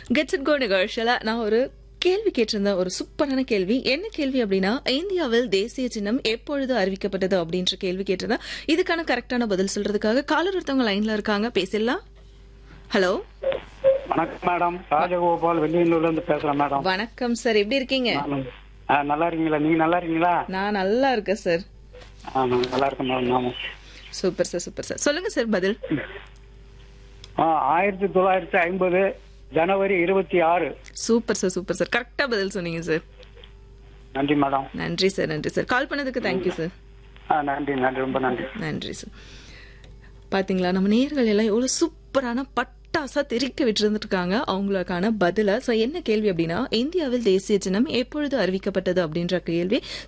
gets it go நிகழ்ச்சியில் நான் ஒரு கேள்வி கேட்டிருந்தேன் ஒரு சூப்பரான கேள்வி என்ன கேள்வி அப்படின்னா இந்தியாவில் தேசிய சின்னம் எப்பொழுது அறிவிக்கப்பட்டது அப்படின்ற கேள்வி கேட்டிருந்தேன் இதுக்கான கரெக்டான பதில் சொல்றதுக்காக காலர் ஒருத்தவங்க லைன்ல இருக்காங்க பேசிடலாம் ஹலோ வணக்கம் மேடம் ராஜகோபால் வெள்ளியனூர்ல இருந்து பேசுறேன் மேடம் வணக்கம் சார் எப்படி இருக்கீங்க நானும், ஆ, நல்லா இருக்கீங்களா நீங்க நல்லா இருக்கீங்களா நான் நல்லா இருக்கேன் சார் ஆ, நான் நல்லா இருக்கேன் மேடம் நானும் சூப்பர் சார் சூப்பர் சார் சொல்லுங்க சார் பதில் ஆ, ஆயிரத்தி தொள்ளாயிரத்தி ஐம்பது ஜனவரி இருபத்தி ஆறு சூப்பர் சார் சூப்பர் சார் கரெக்டா பதில் சொன்னீங்க சார் நன்றி மேடம் நன்றி சார் நன்றி சார் கால் பண்ணதுக்கு தேங்க்யூ சார் ஆ, நன்றி நன்றி ரொம்ப நன்றி நன்றி சார் பாத்தீங்களா நம்ம நேர்கள் எல்லாம் எவ்வளவு சூப்பரான பட்டாசா தெரிக்க விட்டுருந்துருக்காங்க அவங்களுக்கான பதில ஸோ என்ன கேள்வி அப்படின்னா இந்தியாவில் தேசிய சின்னம் எப்பொழுது அறிவிக்கப்பட்டது அப்படின்ற கேள்வி